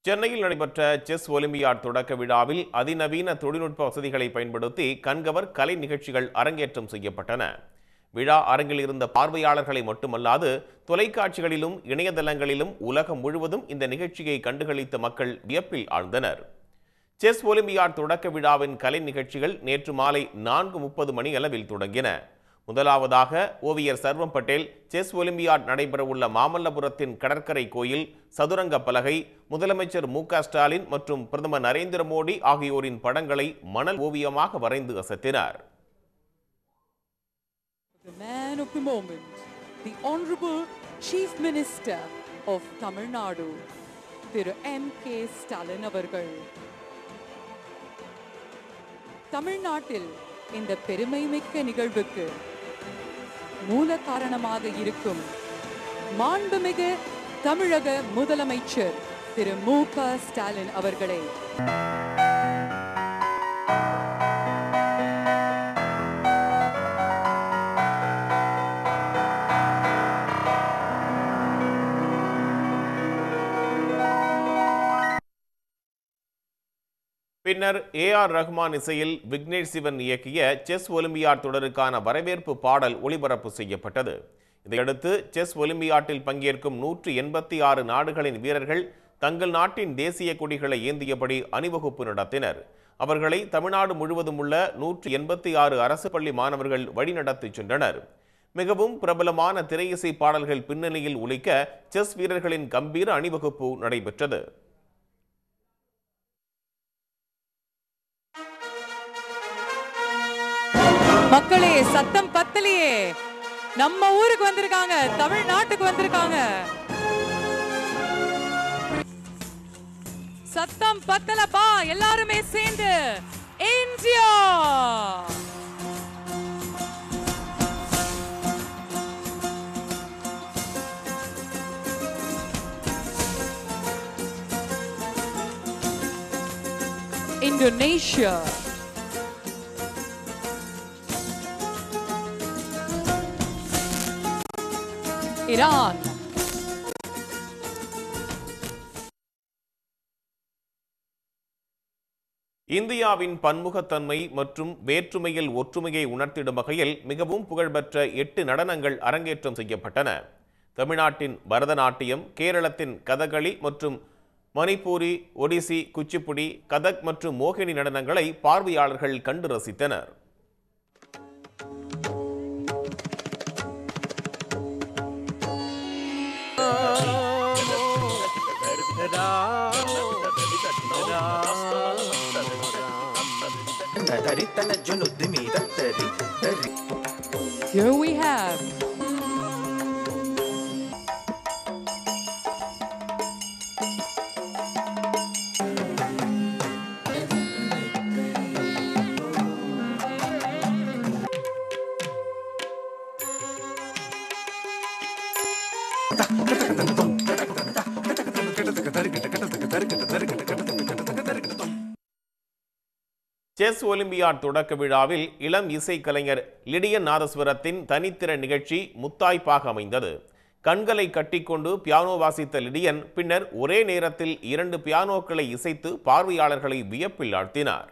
சென்னையில் நடைபெற்ற chess olympiad தொடக்க விழாவில் அதிநவீன தொழில்நுட்ப வசதிகளை பயன்படுத்தி கண்கவர் கலை நிகழ்ச்சிகள் அரங்கேற்றம் செய்யப்பட்டன விழா அரங்கில் இருந்த பார்வையாளர்களை மட்டுமல்லாது தொலைக்காட்சிகளிலும் இணையதளங்களிலும் உலகம் முழுவதும் இந்த நிகழ்ச்சியை கண்டுகளித்த மக்கள் வியப்பில் ஆழ்ந்தனர் செஸ் ஒலிம்பியாட் தொடக்க விழாவின் கலை நிகழ்ச்சிகள் நேற்று மாலை நான்கு முப்பது மணி அளவில் தொடங்கின முதலாவதாக ஓவியர் சர்வம் பட்டேல் செஸ் ஒலிம்பியாட் நடைபெறவுள்ள மாமல்லபுரத்தின் கடற்கரை கோயில் சதுரங்க பலகை முதலமைச்சர் மு க ஸ்டாலின் மற்றும் பிரதமர் நரேந்திர மோடி ஆகியோரின் படங்களை மணல் ஓவியமாக வரைந்து அசத்தினார் The man of the moment, the Honorable Chief Minister of Tamil Nadu, Thiru M K Stalin அவர்கள் தமிழ்நாட்டில் இந்த பெருமைமிக்க நிகழ்வுக்கு மூல காரணமாக இருக்கும் மாண்புமிகு தமிழக முதலமைச்சர் திரு மு க ஸ்டாலின் அவர்களை பின்னர் ஏ ஆர் ரஹ்மான் இசையில் விக்னேஷ் சிவன் இயக்கிய செஸ் ஒலிம்பியாட் தொடருக்கான வரவேற்பு பாடல் ஒளிபரப்பு செய்யப்பட்டது இதையடுத்து செஸ் ஒலிம்பியாட்டில் பங்கேற்கும் நூற்று எண்பத்தி ஆறு நாடுகளின் வீரர்கள் தங்கள் நாட்டின் தேசிய கொடிகளை ஏந்தியபடி அணிவகுப்பு நடத்தினர் அவர்களை தமிழ்நாடு முழுவதும் உள்ள நூற்று எண்பத்தி ஆறு அரசு பள்ளி மாணவர்கள் வழிநடத்திச் சென்றனர் மிகவும் பிரபலமான திரையிசை பாடல்கள் பின்னணியில் ஒலிக்க செஸ் வீரர்களின் கம்பீர அணிவகுப்பு நடைபெற்றது மக்களே சத்தம் பத்தலையே நம்ம ஊருக்கு வந்திருக்காங்க தமிழ்நாட்டுக்கு வந்திருக்காங்க சத்தம் பத்தலப்பா எல்லாருமே சேர்ந்து இந்தியா Indonesia. Iran. இந்தியாவின் பன்முகத்தன்மை மற்றும் வேற்றுமையில் ஒற்றுமையை உணர்த்திடும் வகையில் மிகவும் புகழ்பெற்ற எட்டு நடனங்கள் அரங்கேற்றம் செய்யப்பட்டன தமிழ்நாட்டின் பரதநாட்டியம் கேரளத்தின் கதகளி மற்றும் மணிப்பூரி ஒடிசி குச்சிப்புடி கதக் மற்றும் மோகினி நடனங்களை பார்வையாளர்கள் கண்டு ரசித்தனர் தரித்தன ஜுனுத்துமி தத்தரி தரி Here we have chess olympiad தொடக்க விழாவில் இளம் இசை கலைஞர் லிடியன் நாதஸ்வரத்தின் தனித்திற நிகழ்ச்சி முத்தாய்ப்பாக அமைந்தது கண்களை கட்டிக்கொண்டு பியானோ வாசித்த லிடியன் பின்னர் ஒரே நேரத்தில் இரண்டு பியானோக்களை இசைத்து பார்வையாளர்களை வியப்பில் ஆழ்த்தினார்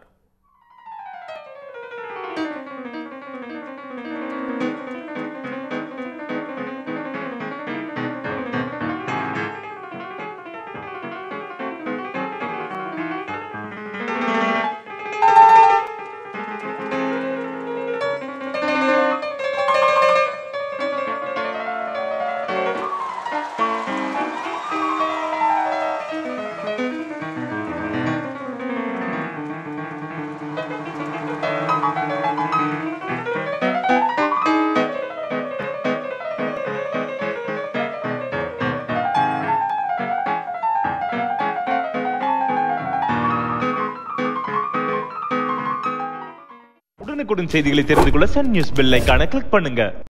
உடனுக்குடன் செய்திகளை தெரிந்து கொள்ள சன் நியூஸ் பெல் ஐகானை கிளிக் பண்ணுங்க